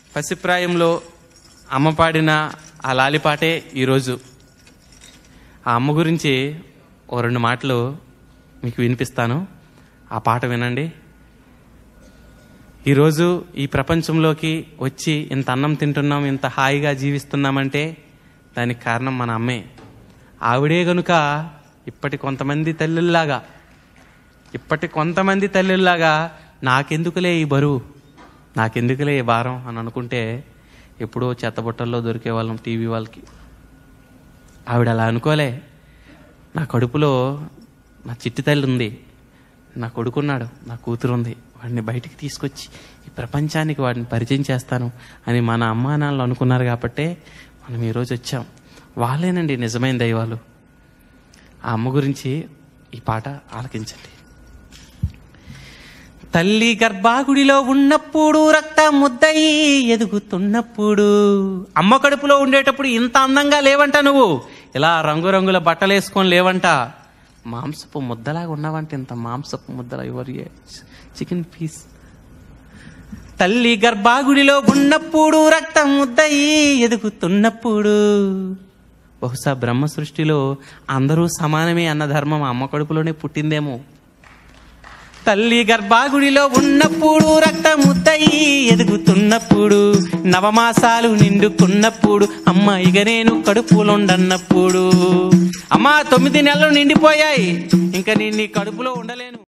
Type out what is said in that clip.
పసిప్రాయంలో అమ్మ పాడిన ఆ లాలిపాటే ఈరోజు ఆ అమ్మ గురించి ఓ రెండు మాటలు మీకు వినిపిస్తాను ఆ పాట వినండి ఈరోజు ఈ ప్రపంచంలోకి వచ్చి ఇంత అన్నం తింటున్నాం ఇంత హాయిగా జీవిస్తున్నామంటే దానికి కారణం మన అమ్మే ఆవిడే గనుక ఇప్పటి కొంతమంది తల్లుల్లాగా ఇప్పటి కొంతమంది తల్లుల్లాగా నాకెందుకులే ఈ బరువు నాకెందుకులే ఈ భారం అని అనుకుంటే ఎప్పుడో చెత్తబుట్టల్లో దొరికే వాళ్ళం టీవీ వాళ్ళకి ఆవిడ అలా అనుకోలే నా కడుపులో నా చిట్టి తల్లి ఉంది నా కొడుకున్నాడు నా కూతురు ఉంది వాడిని బయటికి తీసుకొచ్చి ఈ ప్రపంచానికి వాడిని పరిచయం చేస్తాను అని మన అమ్మా నాన్నలు అనుకున్నారు కాబట్టే మనం ఈరోజు వచ్చాం వాళ్ళేనండి నిజమైన దైవాలు ఆ అమ్మ గురించి ఈ పాట ఆలకించండి తల్లి గర్భాగుడిలో ఉన్నప్పుడు రక్త ముద్దయి ఎదుగుతున్నప్పుడు అమ్మ కడుపులో ఉండేటప్పుడు ఇంత అందంగా లేవంట నువ్వు ఇలా రంగురంగుల బట్టలు వేసుకొని లేవంట మాంసపు ముద్దలాగా ఉన్నావంట ఇంత మాంసపు ముద్దల ఎవరి చికెన్ పీస్ తల్లి గర్భాగుడిలో ఉన్నప్పుడు రక్తం ముద్దయి ఎదుగుతున్నప్పుడు బహుశా బ్రహ్మ సృష్టిలో అందరూ సమానమే అన్న ధర్మం అమ్మ కడుపులోనే పుట్టిందేమో తల్లి గర్భాగుడిలో ఉన్నప్పుడు రక్తముద్దయి ఎదుగుతున్నప్పుడు నవమాసాలు నిండుకున్నప్పుడు అమ్మ ఇక నేను కడుపులోండన్నప్పుడు అమ్మా తొమ్మిది నెలలు నిండిపోయాయి ఇంకా నేను నీ కడుపులో ఉండలేను